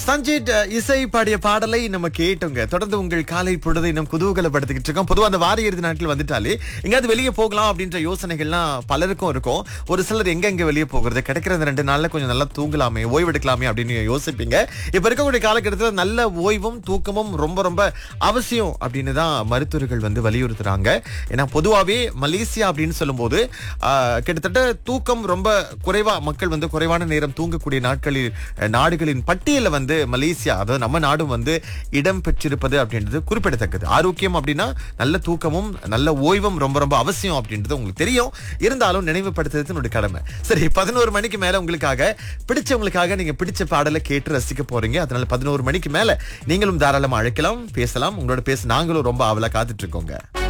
சஞ்சித் அஹ், இசை பாடிய பாடலை நம்ம கேட்டோங்க தொடர்ந்து உங்கள் காலை பொழுதை நம்ம குதூகலப்படுத்திக்கிட்டு இருக்கோம் பொதுவா அந்த வார இறுதி நாட்கள் வந்துட்டாலே எங்கேயாவது வெளியே போகலாம் அப்படின்ற யோசனைகள்லாம் பலருக்கும் இருக்கும் ஒரு சிலர் எங்க எங்க வெளியே போகிறது கிடைக்கிற அந்த ரெண்டு நாள்ல கொஞ்சம் நல்லா தூங்கலாமே ஓய்வு எடுக்கலாமே அப்படின்னு யோசிப்பீங்க இப்ப இருக்கக்கூடிய காலகட்டத்தில் நல்ல ஓய்வும் தூக்கமும் ரொம்ப ரொம்ப அவசியம் அப்படின்னு தான் மருத்துவர்கள் வந்து வலியுறுத்துறாங்க ஏன்னா பொதுவாகவே மலேசியா அப்படின்னு சொல்லும்போது ஆஹ், கிட்டத்தட்ட தூக்கம் ரொம்ப குறைவா மக்கள் வந்து குறைவான நேரம் தூங்கக்கூடிய நாட்களில் அஹ், நாடுகளின் பட்டியலில் வந்து மலேசியா அதாவது நம்ம நாடும் வந்து இடம் பெற்றிருப்பது அப்படின்றது குறிப்பிடத்தக்கது ஆரோக்கியம் அப்படின்னா நல்ல தூக்கமும் நல்ல ஓய்வும் ரொம்ப ரொம்ப அவசியம் அப்படின்றது உங்களுக்கு தெரியும் இருந்தாலும் நினைவுபடுத்துறது என்னுடைய கடமை சரி பதினோரு மணிக்கு மேல உங்களுக்காக பிடிச்சவங்களுக்காக நீங்க பிடிச்ச பாடலை கேட்டு ரசிக்க போறீங்க அதனால பதினோரு மணிக்கு மேல நீங்களும் தாராளமா அழைக்கலாம் பேசலாம் உங்களோட பேச நாங்களும் ரொம்ப ஆவலா காத்துட்டு இருக்கோங்க